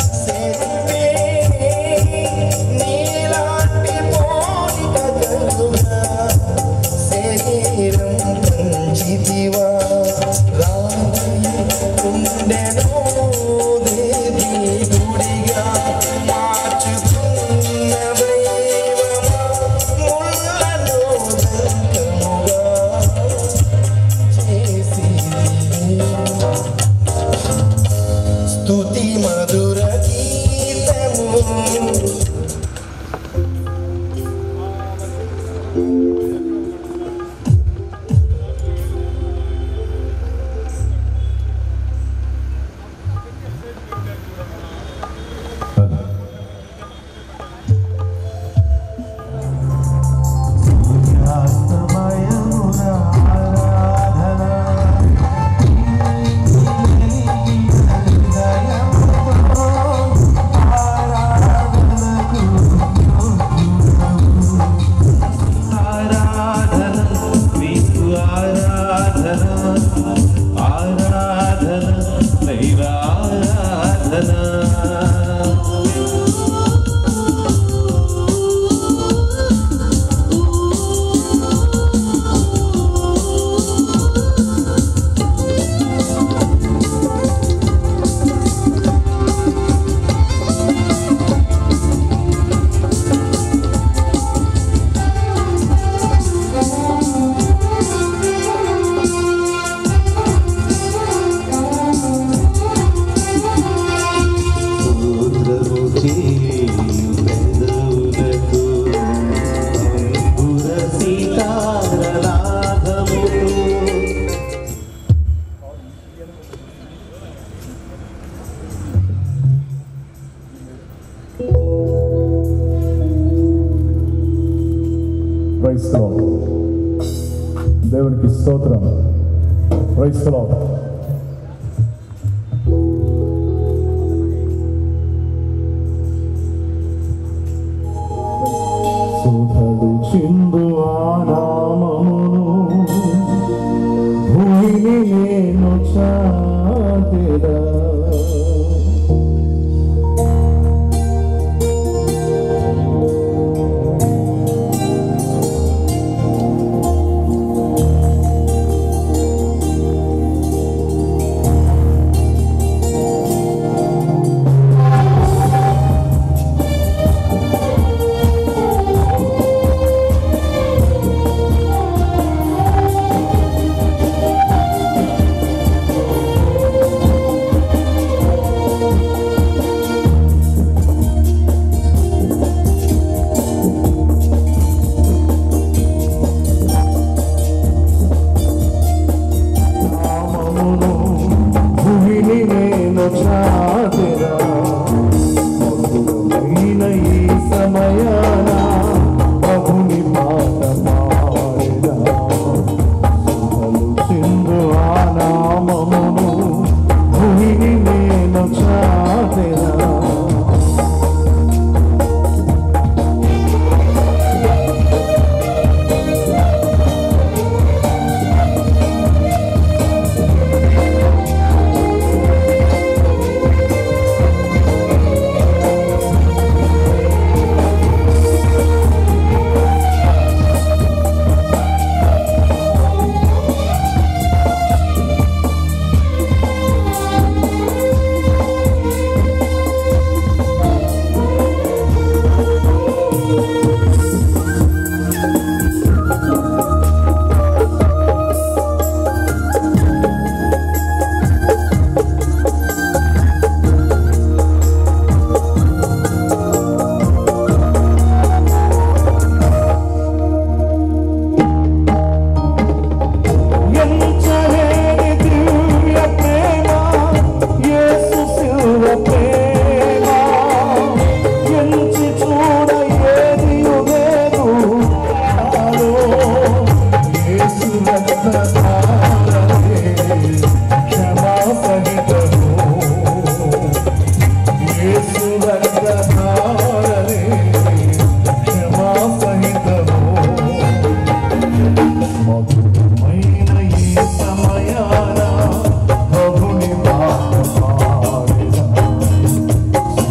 స్తుతి మధుర గీతము ఆరాధన మీకు ఆరాధన ఆరాధన దైవ ఆరాధన స్తోత్రము చేయు పెదవులకు అంబుర సీతారనాథములు క్రైస్తవం దేవునికి స్తోత్రం క్రైస్తవం సుధడు చిందు ఆనామమును భూమిని నేను చాటెదా నామమును భూమిని నేను చాటెదా మధురమైన ఈ సమయాన ప్రభుని పాట పాడెదా సుధలు చిందు ఆ నామమును భూమిని నేను చాటెదా ఎంచలేని దివ్య ప్రేమ యేసు శిలువ ప్రేమ ఎంచి చూడ ఏది లేదు నాలో యేసు రక్తధారలే క్షమా సహితము యేసు రక్తధారలే క్షమా సహితము మధురమైన ఈ సమయాన ప్రభుని పాట పాడెదా.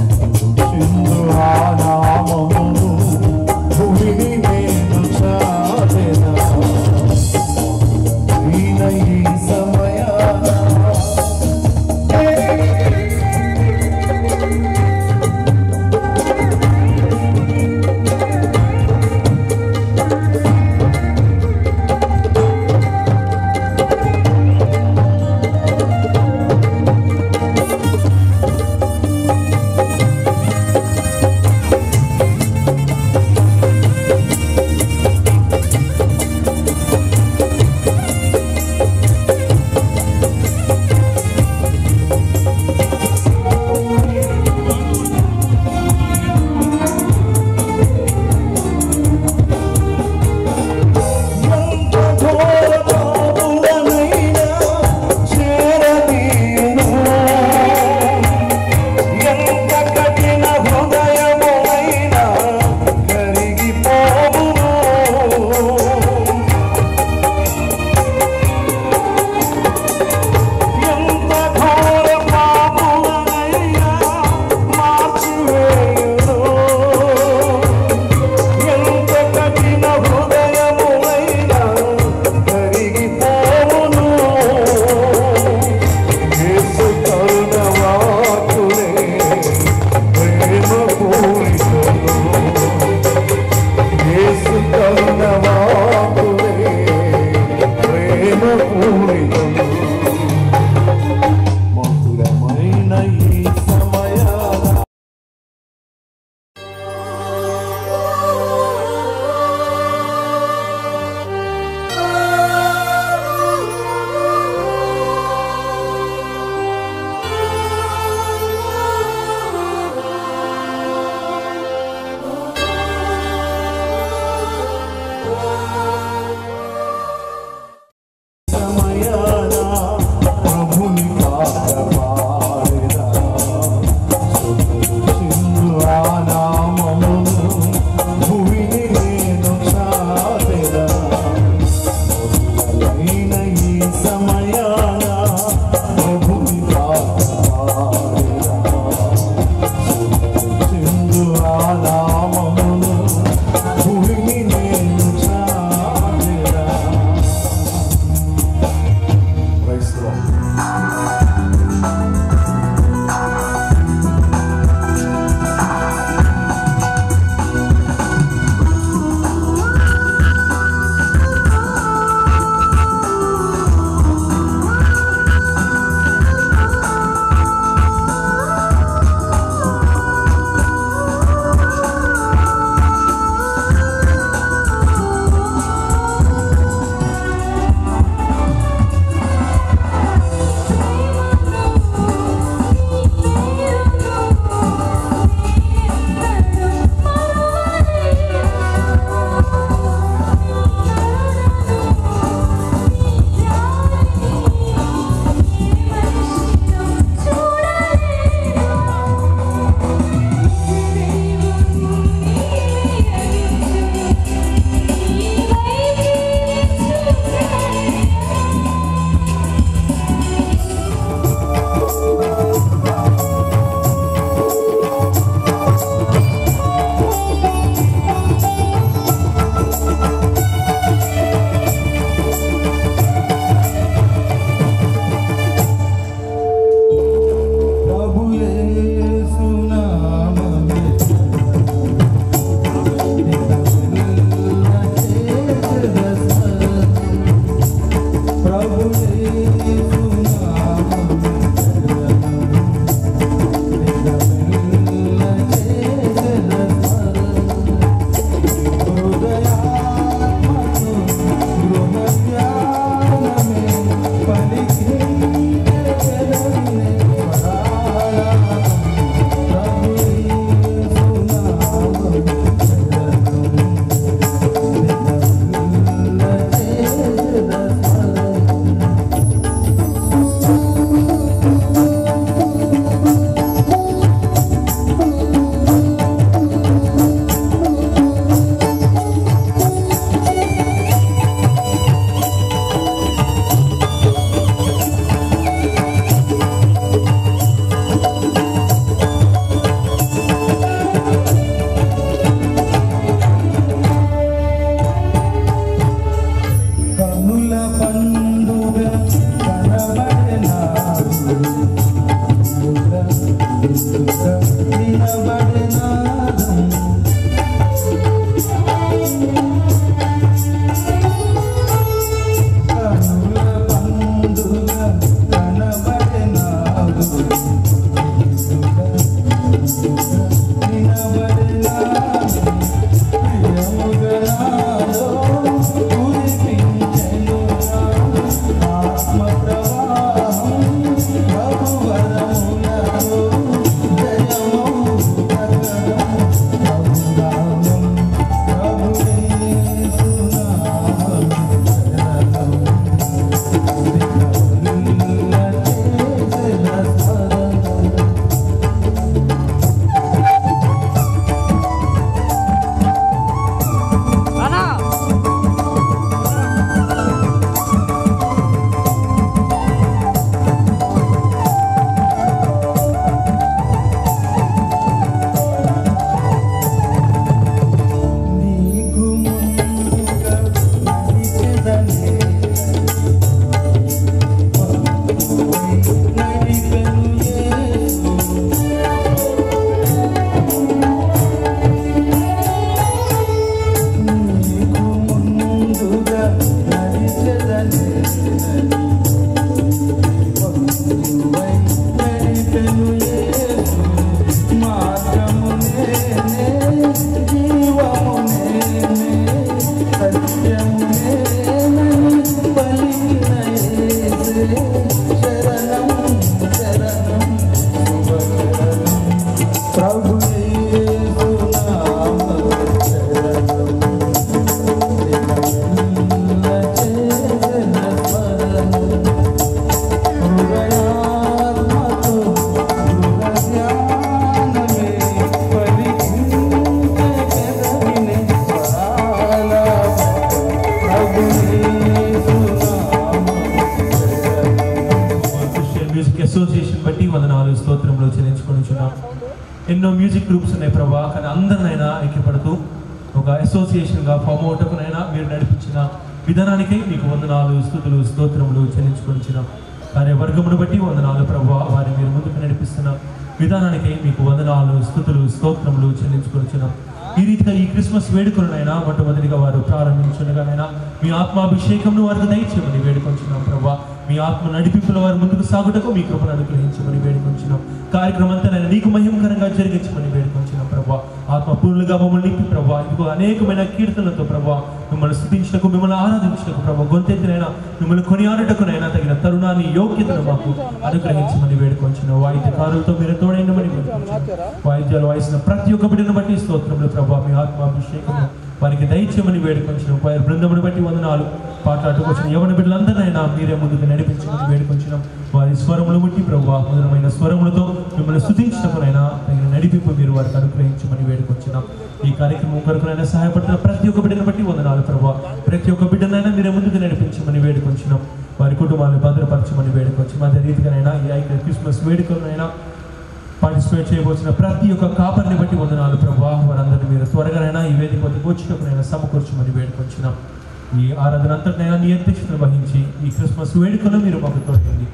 క్రిస్టియన్ మ్యూజిక్ అసోసియేషన్ బట్టి వందనాలు స్తోత్రంలో చెల్లించుకొని ఎన్నో మ్యూజిక్ గ్రూప్స్ ఉన్నాయి ప్రభా కానీ అందరినైనా ఐక్యపడుతూ ఒక అసోసియేషన్గా ఫామ్ అవటకునైనా మీరు నడిపించిన విధానానికై మీకు వందనాలు స్థుతులు స్తోత్రములు చెల్లించుకొనిచిన కార్యవర్గమును బట్టి వందనాలు ప్రభా వారి మీరు ముందుకు నడిపిస్తున్న విధానానికై మీకు వందనాలు స్థుతులు స్తోత్రములు చెల్లించుకొనిచున్నాం ఈ రీతిగా ఈ క్రిస్మస్ వేడుకలనైనా మొట్టమొదటిగా వారు ప్రారంభించునగానైనా మీ ఆత్మాభిషేకంను వారికి దయచేయమని వేడుకొంచున్నాం ప్రభా మీ ఆత్మ నడిపింపుల వారు ముందుకు సాగుటకు మీ కృపను అనుగ్రహించమని వేడుకొంచున్నాం కార్యక్రమం అంతా నేను నీకు మహిమకరంగా జరిగించమని వేడుకొంచున్నాం ప్రభా ఆత్మ పూర్ణులుగా మమ్మల్ని నింపి ప్రభా ఇదిగో అనేకమైన కీర్తనలతో ప్రభా మిమ్మల్ని స్థుతించటకు మిమ్మల్ని ఆరాధించటకు ప్రభా గొంతెత్తినైనా మిమ్మల్ని కొనియాడటకునైనా తగిన తరుణాన్ని యోగ్యతను మాకు అనుగ్రహించమని వేడుకొంచున్నాం వాయిద్యకారులతో మీరు తోడైనమని వేడుకొంచున్నాం వాయిద్యాలు వాయిసిన ప్రతి ఒక్క బిడ్డను బట్టి స్తోత్రములు ప్రభా మీ ఆత్మాభిషేకం వారికి దయచేయమని వేడుకొంచిన వారి బృందమును బట్టి వందనాలు పాటలాడుకు వచ్చిన యవన బిడ్డలందరినైనా మీరే ముందుకు నడిపించమని వేడుకొంచినాం వారి స్వరములు ముట్టి ప్రభు మధురమైన స్వరములతో మిమ్మల్ని స్థుతించటకునైనా తగిన నడిపింపు మీరు వారికి అనుగ్రహించమని వేడుకొంచినాం ఈ కార్యక్రమం కొరకునైనా సహాయపడుతున్న ప్రతి ఒక్క బిడ్డను బట్టి వందనాలు ప్రభు ప్రతి ఒక్క బిడ్డనైనా మీరే ముందుకు నడిపించమని వేడుకొంచినాం వారి కుటుంబాన్ని భద్రపరచమని వేడుకొచ్చి అదే రీతిగానైనా ఈ ఐక్య క్రిస్మస్ వేడుకలనైనా పార్టిసిపేట్ చేయవలసిన ప్రతి ఒక్క కాపర్ని బట్టి వందనాలు ప్రభా వారందరినీ మీరు త్వరగానైనా ఈ వేదిక వద్దకు వచ్చినప్పుడైనా సమకూర్చమని వేడుకొచ్చినాం ఈ ఆరాధన అంతటినైనా నీ అధ్యక్షతను వహించి ఈ క్రిస్మస్ వేడుకను మీరు మాకు తోడండి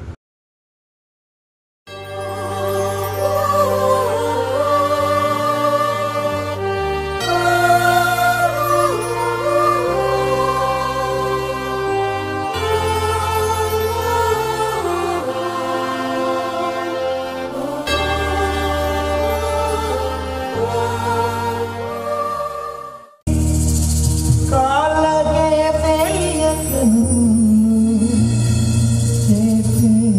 కాళ్ళకే తెలియకను చేసే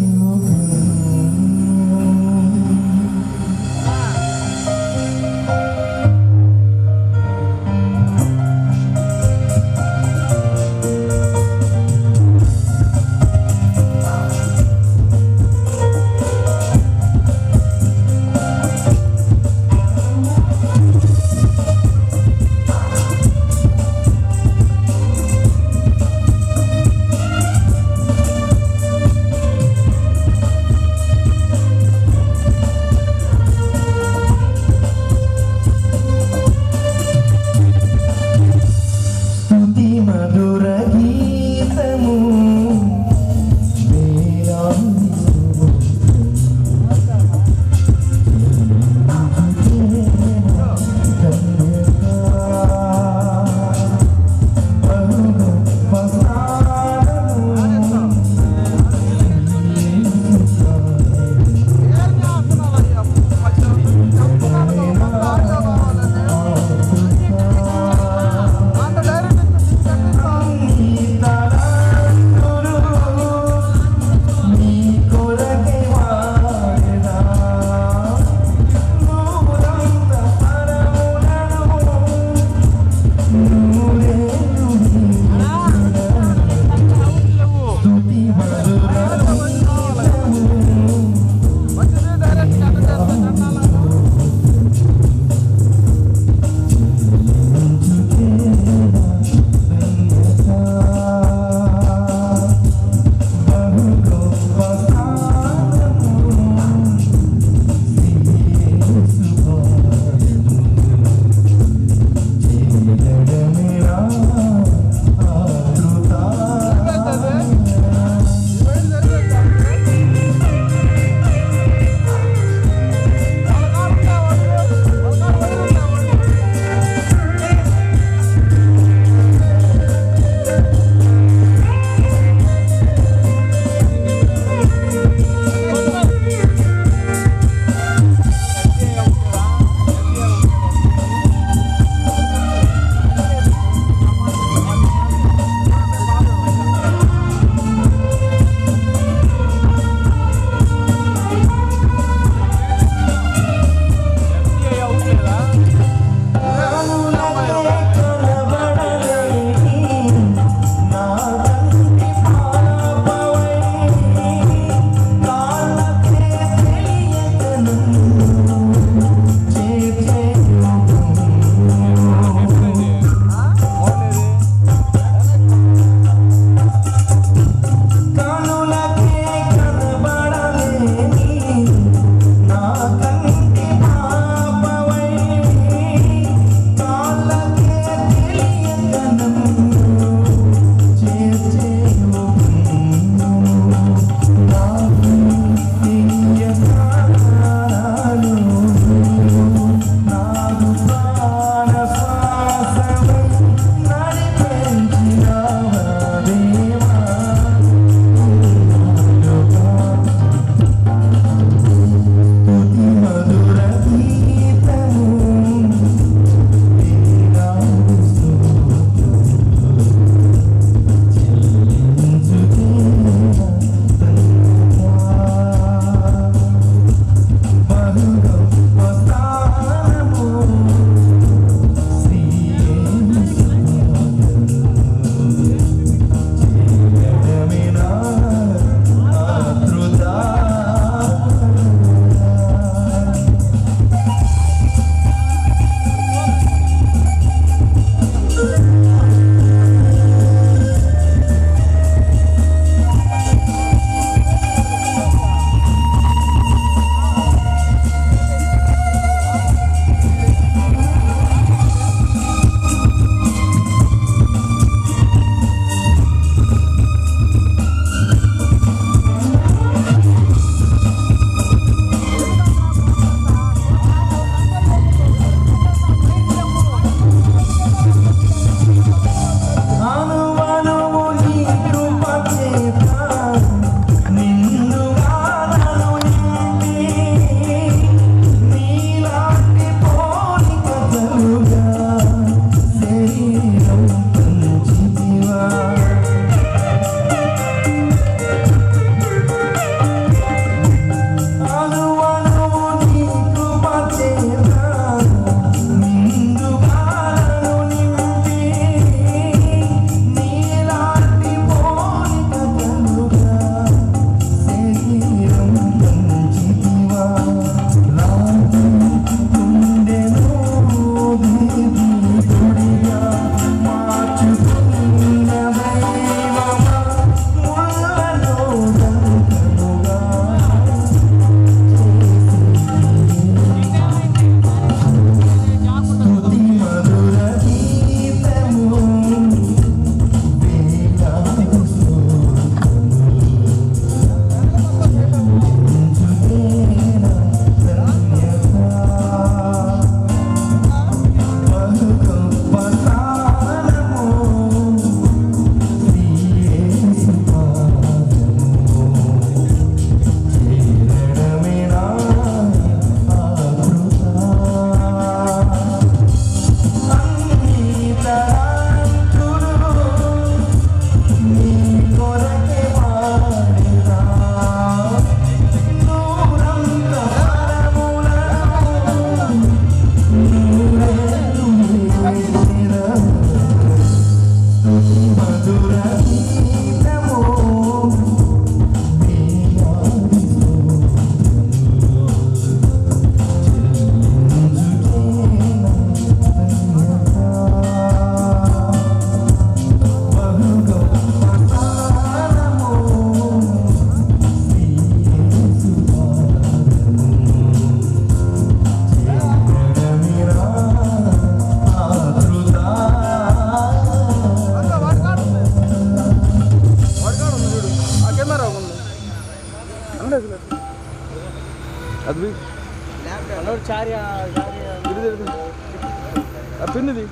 పిన్నిది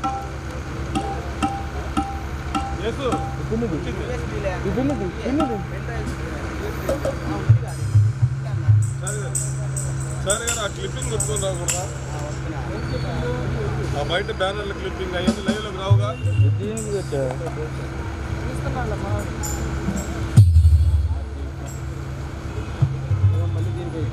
పిన్నిది పిన్నిది పిన్నిది సరే కదా ఆ క్లిప్పింగ్ కొట్టుకొని రాకూడదా ఆ బయట బ్యానర్ల క్లిప్పింగ్ అయ్యింది లైవ్ లోకి రావుగా దీనికి పెట్టా మళ్ళీ దీనికి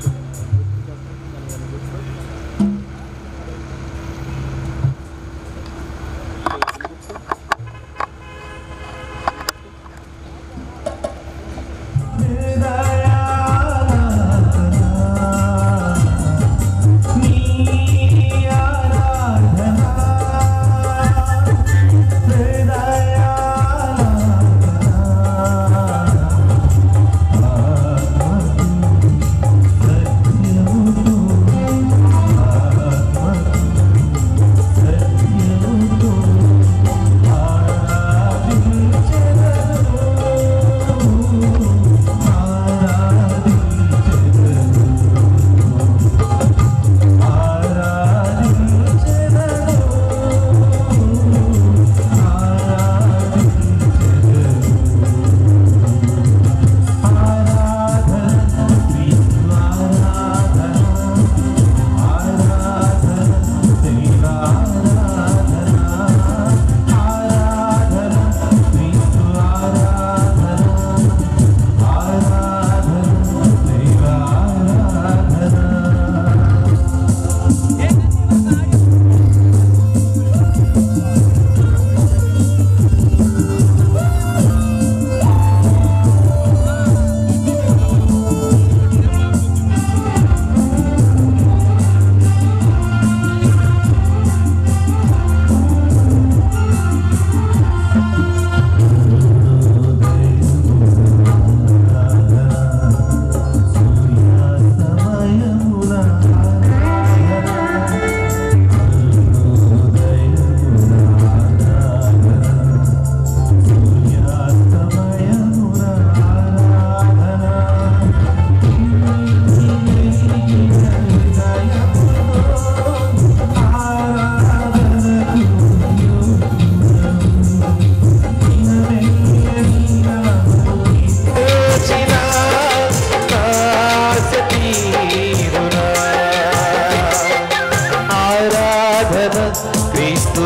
ఆరాధన క్రీస్తు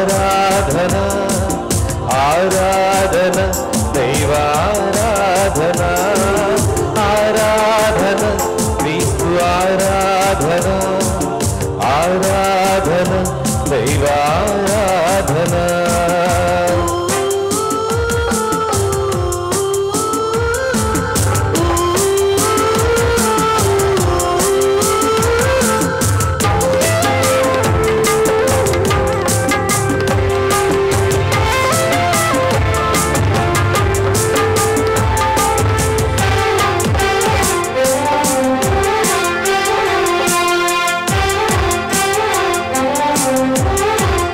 ఆరాధన ఆరాధన దైవారాధన ఆరాధన క్రీస్తు ఆరాధన ఆరాధన దైవారాధన Thank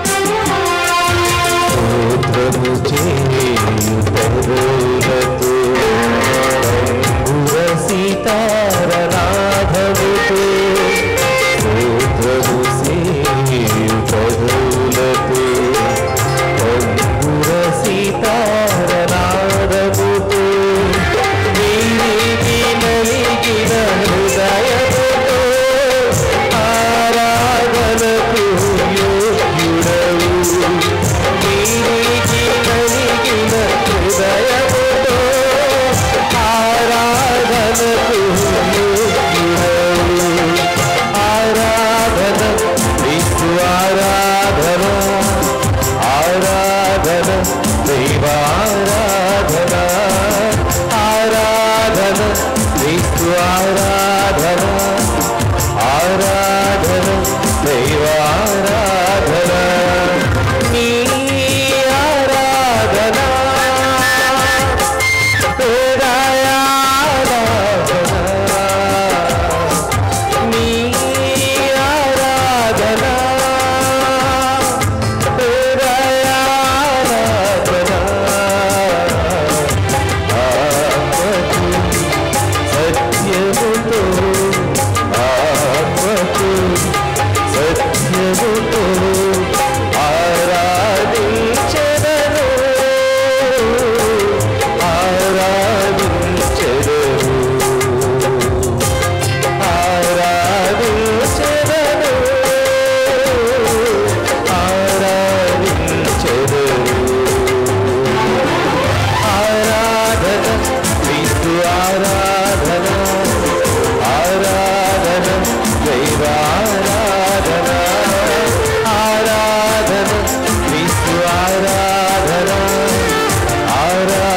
చెబుతూ ఆరాధించెదను ఆరాధించెదను ఆరాధించెదను ఆరాధించెదను ఆరాధన క్రీస్తు ఆరాధన ఆరాధన దైవ ఆరాధన ఆరాధన క్రీస్తు ఆరాధన ఆరా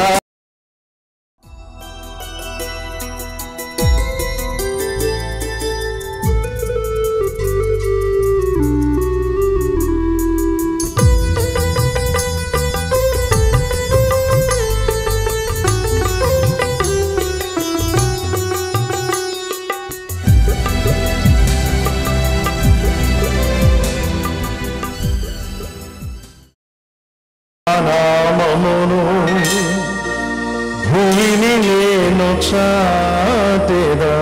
నామమును భూమిని నేను చాటెదా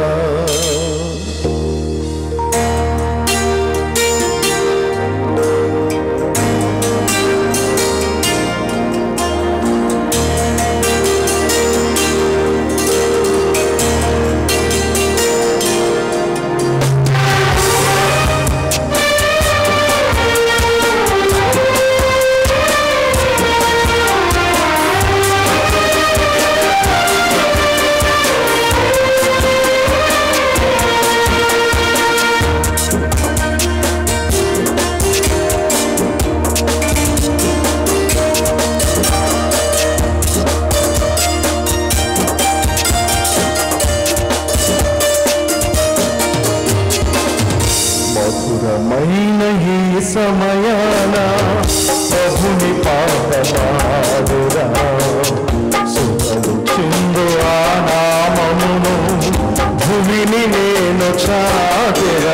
మధురమైన ఈ సమయాన ప్రభుని పాట పాడురా సుఖలు చిందు ఆ నామమును భూమిని నేను చాటెరా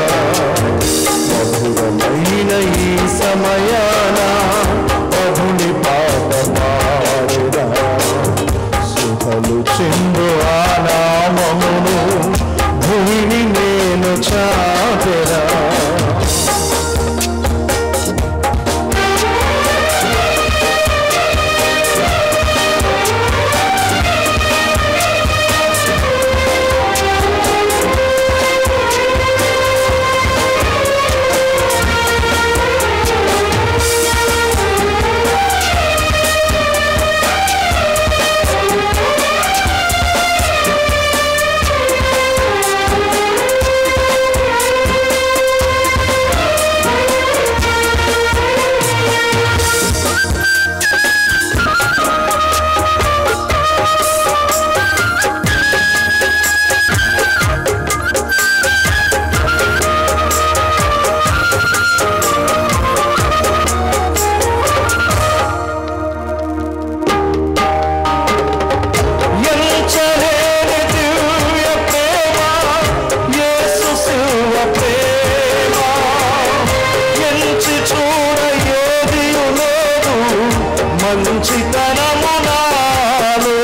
మధురమైన ఈ సమయాన ప్రభుని పాట పాడురా సుఖలు చిందు ఆ నామమును భూమిని నేను చాటెరా ఎంచలేని దివ్య ప్రేమ యేసు శివ ప్రేమ ఎంచి చూడ ఏదియు లేదు మంచితనము నాలో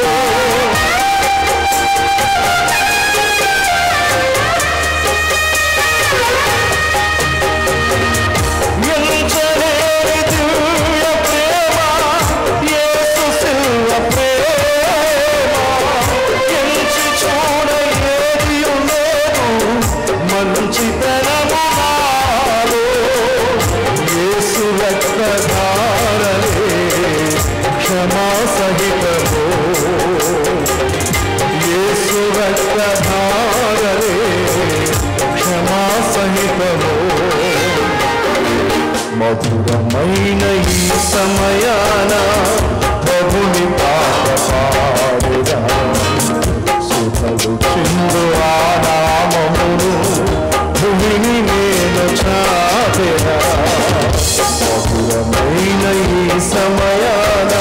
ఎంచలేని దివ్య ప్రేమ యేసు శివ ప్రేమ ఎంచి చూడ ఏదియు లేదు మంచితనము నాలో యేసు రక్తధారలే క్షమా సహితము యేసు రక్తధారలే క్షమా సహితము మధురమైన ఈ సమయాన ప్రభుని పాట పాడురా సుఖలు చిందు ఆ నామమును భూమిని నేను చాపెరా మధురమైన ఈ సమయాన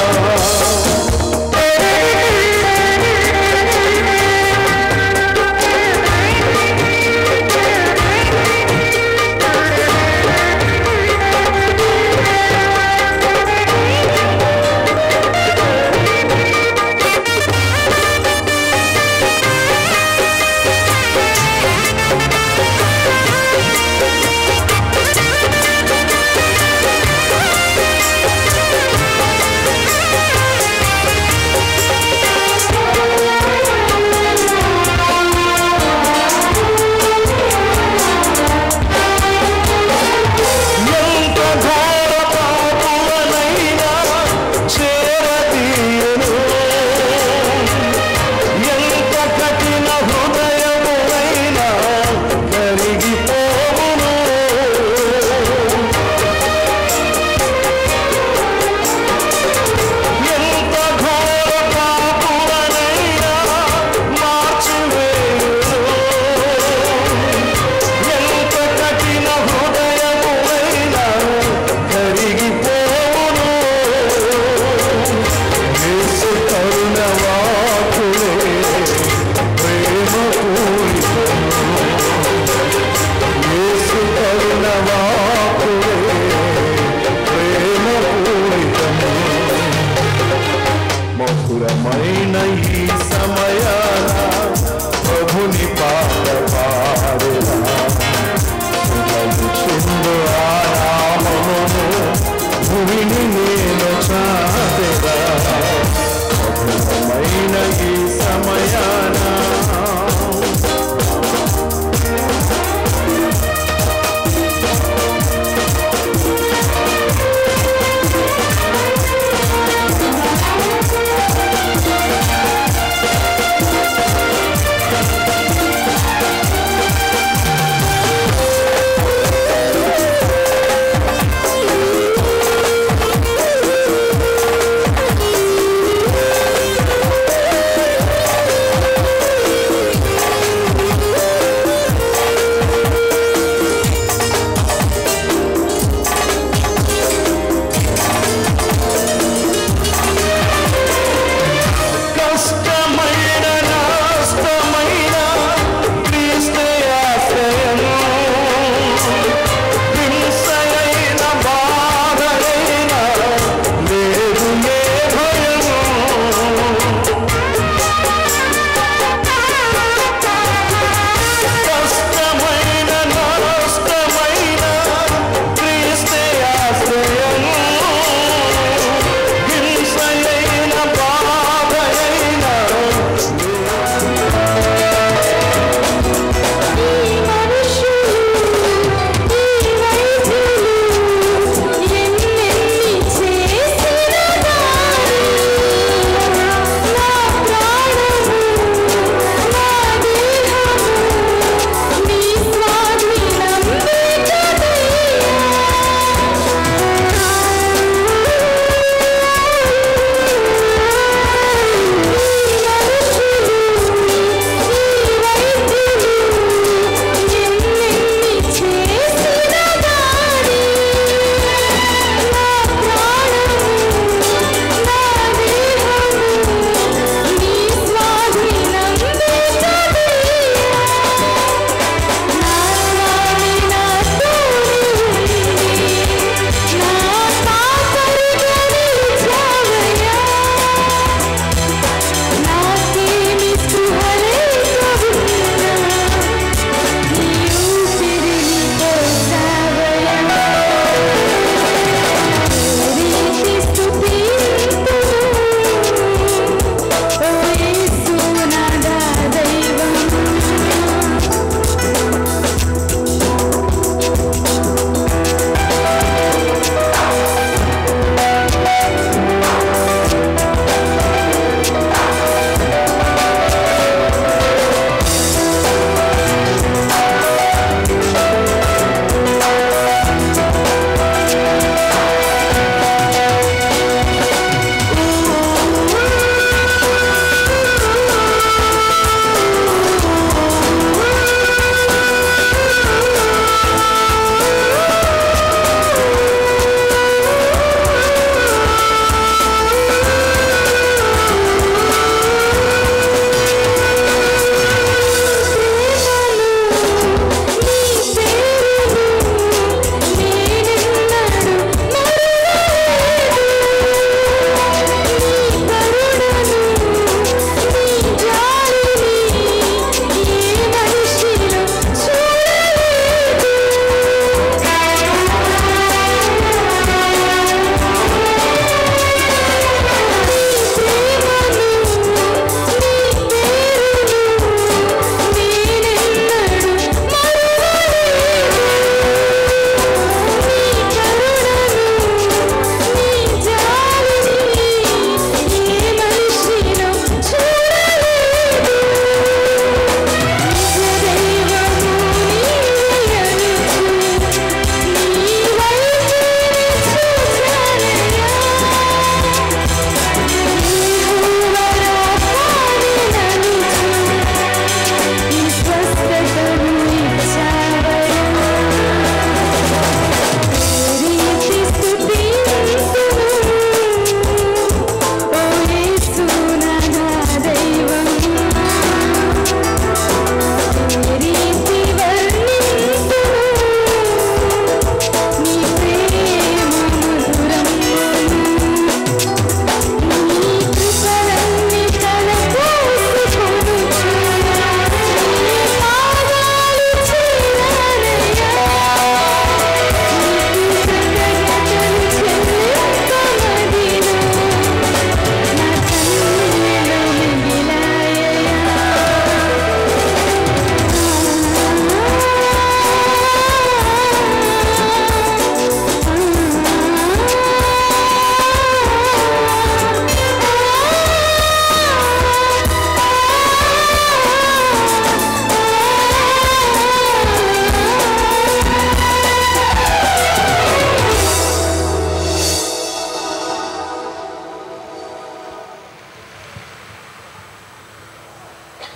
Thank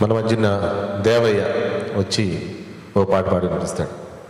మన మధ్యన దేవయ్య వచ్చి ఓ పాట పాడి నడుస్తాడు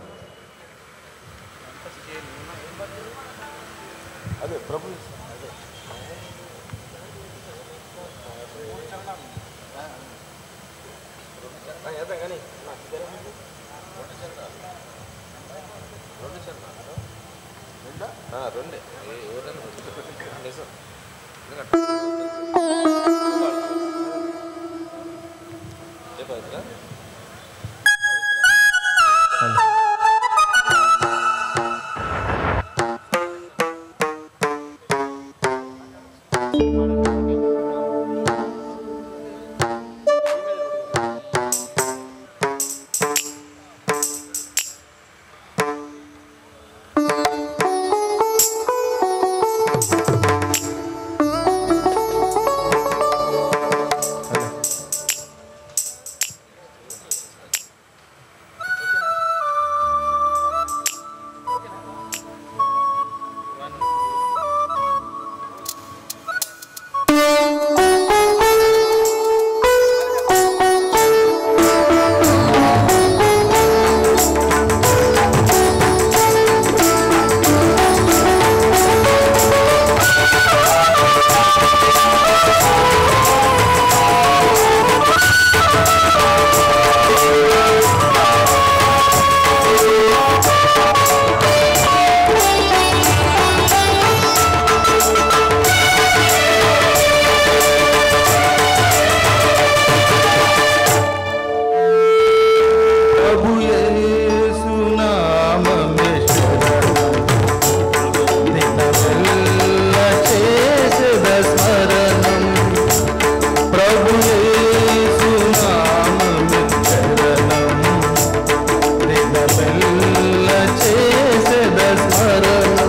ప్రభు యేసు నామమే శరణం. దినమెల్ల చేసెద స్మరణం. ప్రభు యేసు నామమే శరణం. దినమెల్ల చేసెద స్మరణం.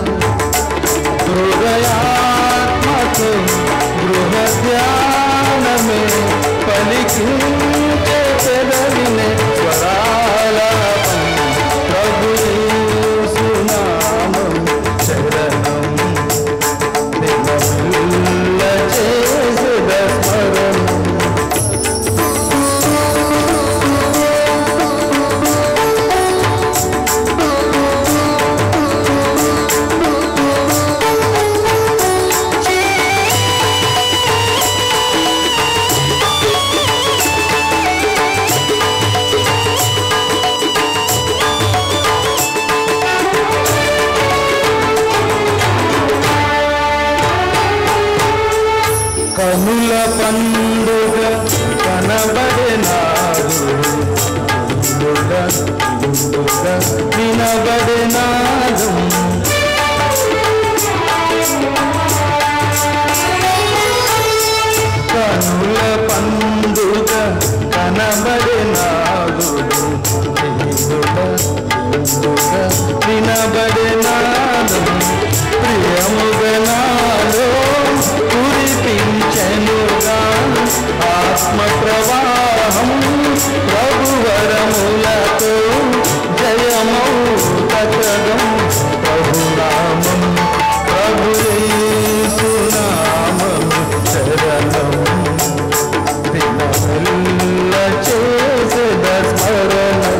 హృదయాత్మకు గృహ ధ్యానమే పలికించే పెదవినే స్వరాలాపం ప్రభు యేసునామం శరణం దినముల్ల చేసేద స్మరణం కనుల పండుగ కనబడినాడు ముందుగ ముందుగ వినబడినాడు కనుల పండుగ కనబడినాడు ముందుగ ముందుగ వినబడినాడు ప్రియముగనాలో కురిపించెనుగా ఆత్మ ప్రవాహం ప్రభువరములతో జయమౌ తగదం ప్రభునామం ప్రభు యేసునామం శరణం దినమెల్ల చేసేద స్మరణం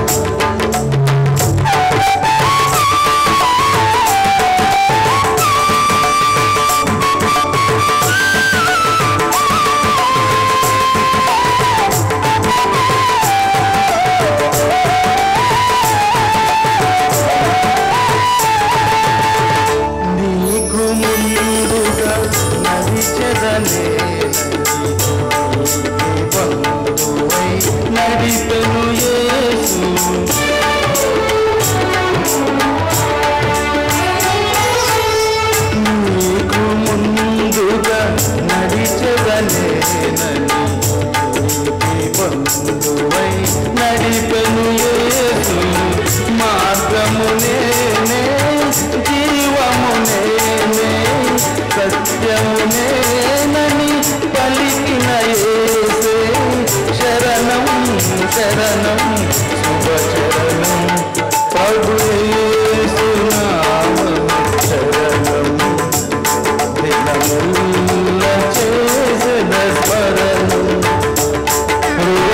నీకు ముందుగా నడిచెదనే బంధువై నడిపెను యేసు నీకు ముందుగా నడిచెదనే బంధువై నడిపెను యేసు మార్గము నేనే జీవము నేనే సత్యము నేనని పలికిన యేసే శరణం శరణం శుభ చరణం ప్రభు యేసు నామం శరణం దినముల్ల చేసిన స్మరణం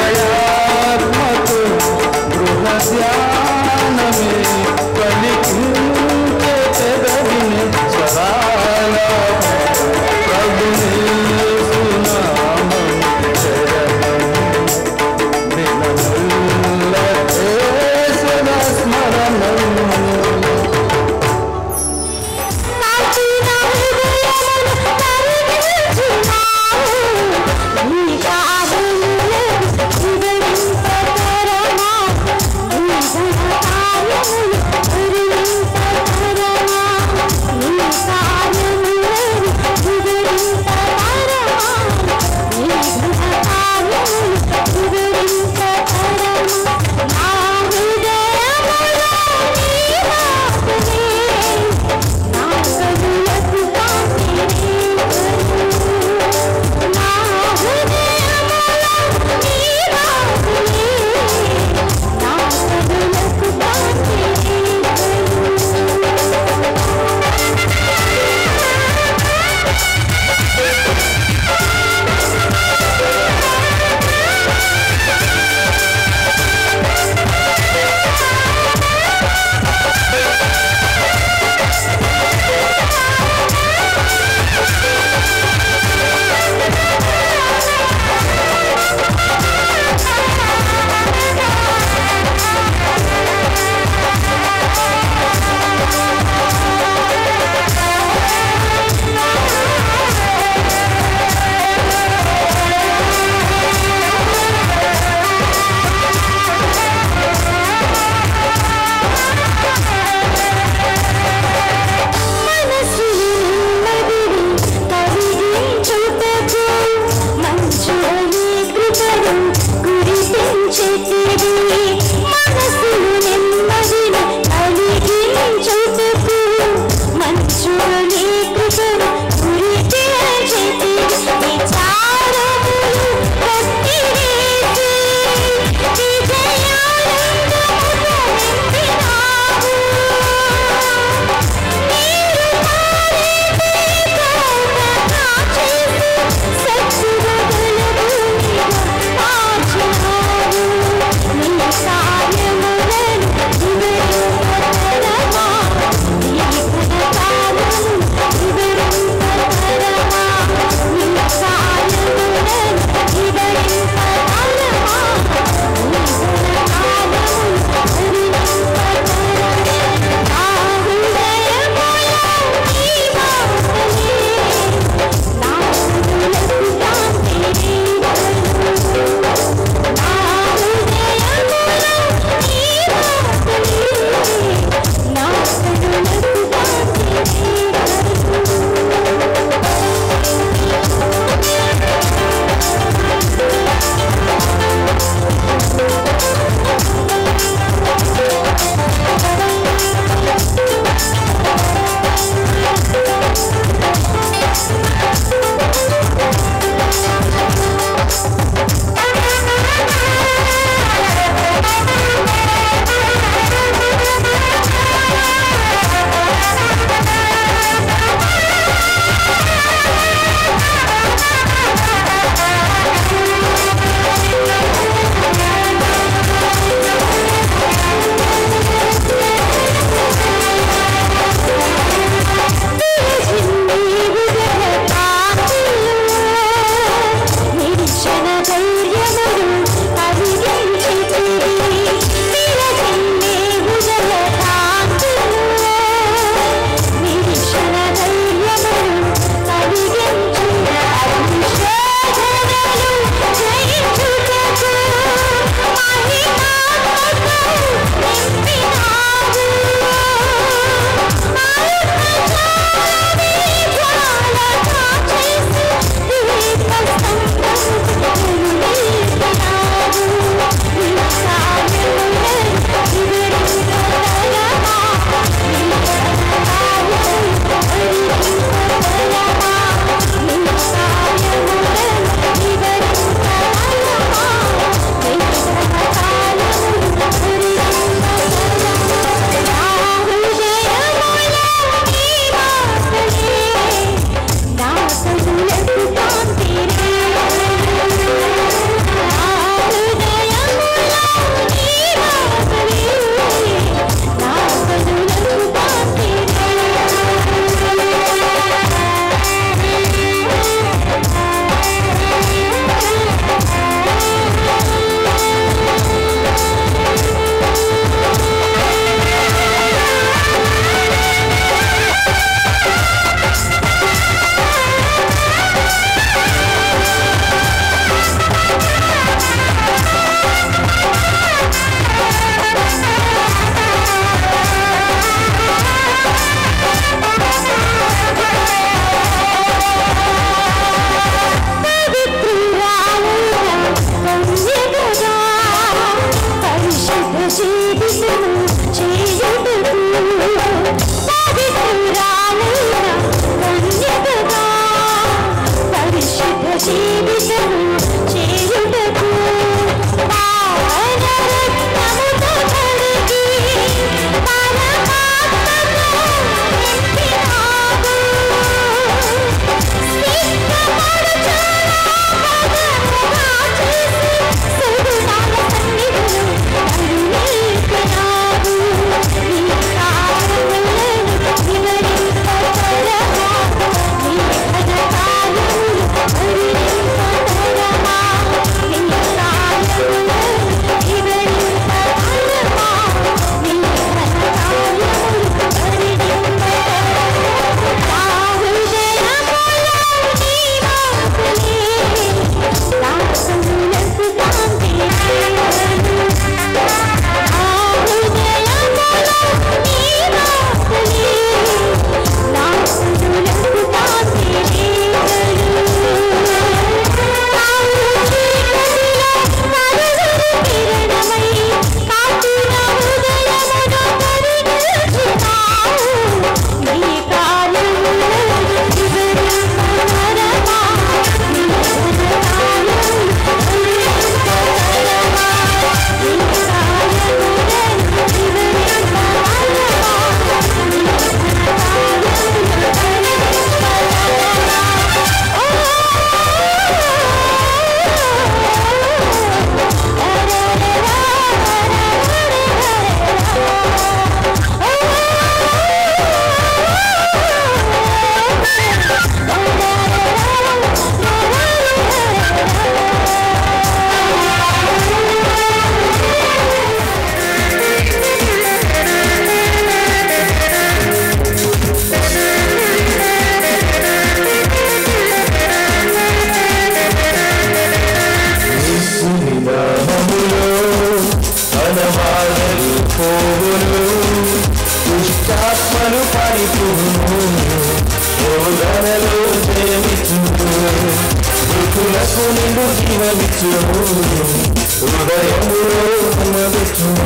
శోధనలో జయమిచ్చును మృతులకు నిండు జీవమిచ్చును హృదయములో సమవిచ్చును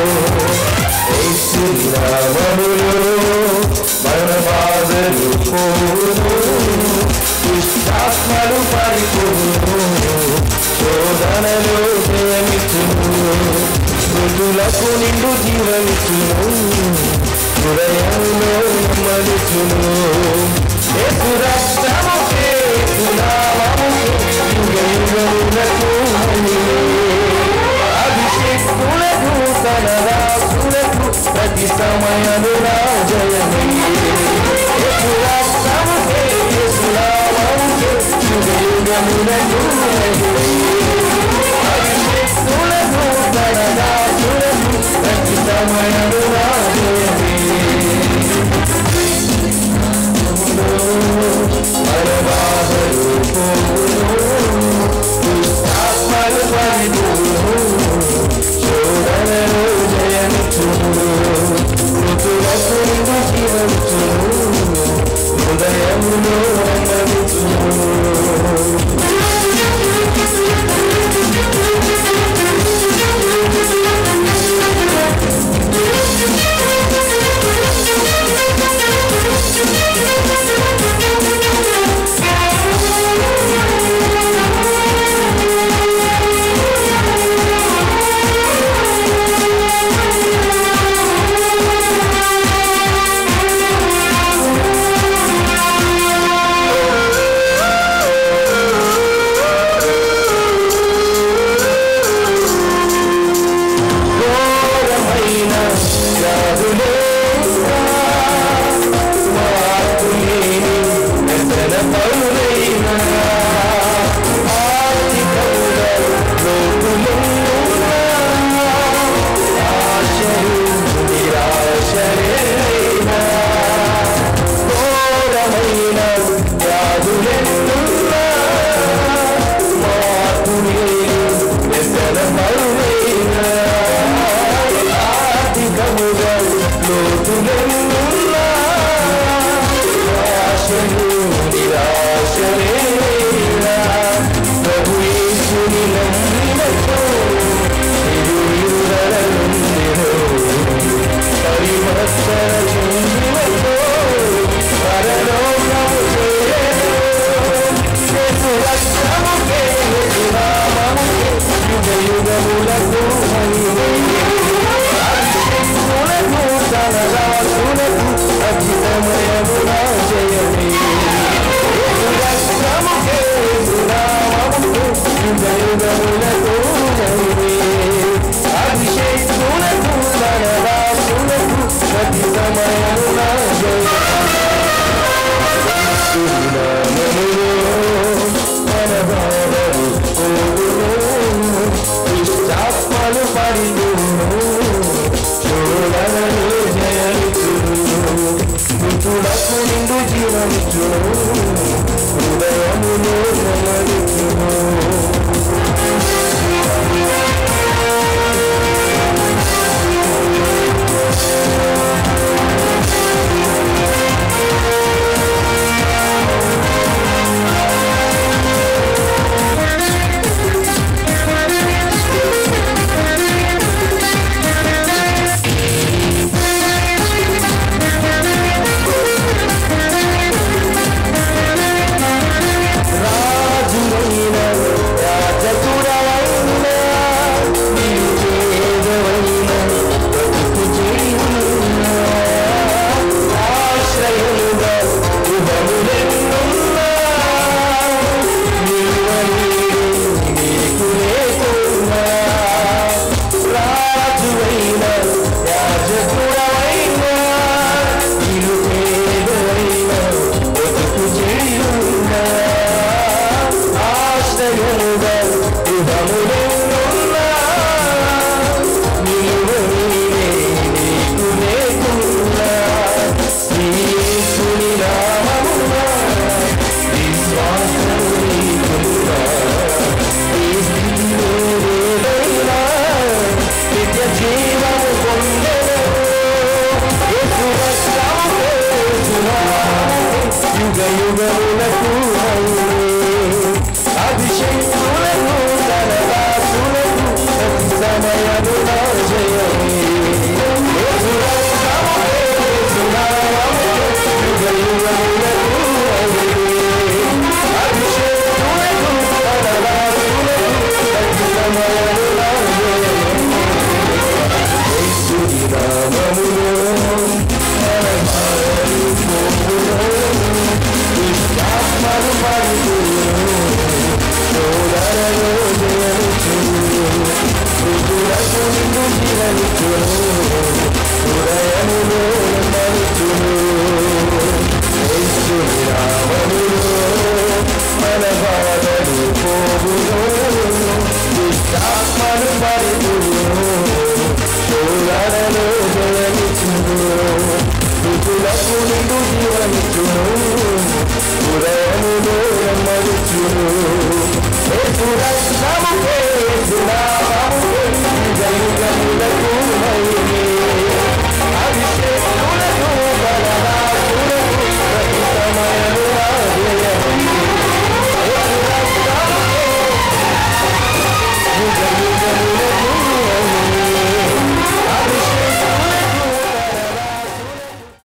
యేసునామములో మన బాధలు పోవును దుష్టాత్మలు పారిపోవును శోధనలో జయమిచ్చును మృతులకు నిండు జీవమిచ్చును హృదయంలో నెమ్మదిచ్చును యేసు రక్తముకే యేసు నామముకే యుగ యుగములకు మహిమే. అభిషేకులకు తన రాసులకు ప్రతి సమయము నా జయమే యేసు రక్తముకే యేసు నామముకే యుగ యుగములకు మహిమే. అభిషేకులకు తన రాసులకు ప్రతి సమయము నా జయమే మన బాధలు పోవును దుష్టాత్మలు పరిపోవును శోధనలో జయమిచ్చును మృతులకు నిండు జీవమిచ్చును హృదయములో నెమ్మదిచ్చును ఘోరమైన వ్యాధులేనా, మార్పులేని వ్యసన పరులైనా, ఆర్థికముగా లోటులున్నా, ఆశలు నిరాశలేనా, ఘోరమైన వ్యాధులెన్నున్నా, మార్పులేని వ్యసన పరులైనా, ఆర్థికముగా లోతులెన్నున్నా, ఆశలు నిరాశలేనా, ప్రభు యేసుని నమ్మినచో తిరువిరుదలనుండెను. పరిమర్శన చెందినచో పరలోకము చేరెను. యేసు రక్తముకే, యేసు నామముకే యుగ యుగములకు మహిమే. అభిషేకులకు తన రాసులకు అఖిలమయమున జయమే. యేసు రక్తముకే, యేసు నామముకే యుగ యుగములకు మహిమే. అభిషేకులకు తన రాసులకు ప్రతి సమయమున జయమే. దుర్నామములో మన బాధలు పోవును. దుష్టాత్మలు పరిగును శోధనలు జయమిచ్చును మృతులకు నిండు జీవమిచ్చును హృదయములో నెమ్మదిచ్చును రాజులైన యుగ యుగము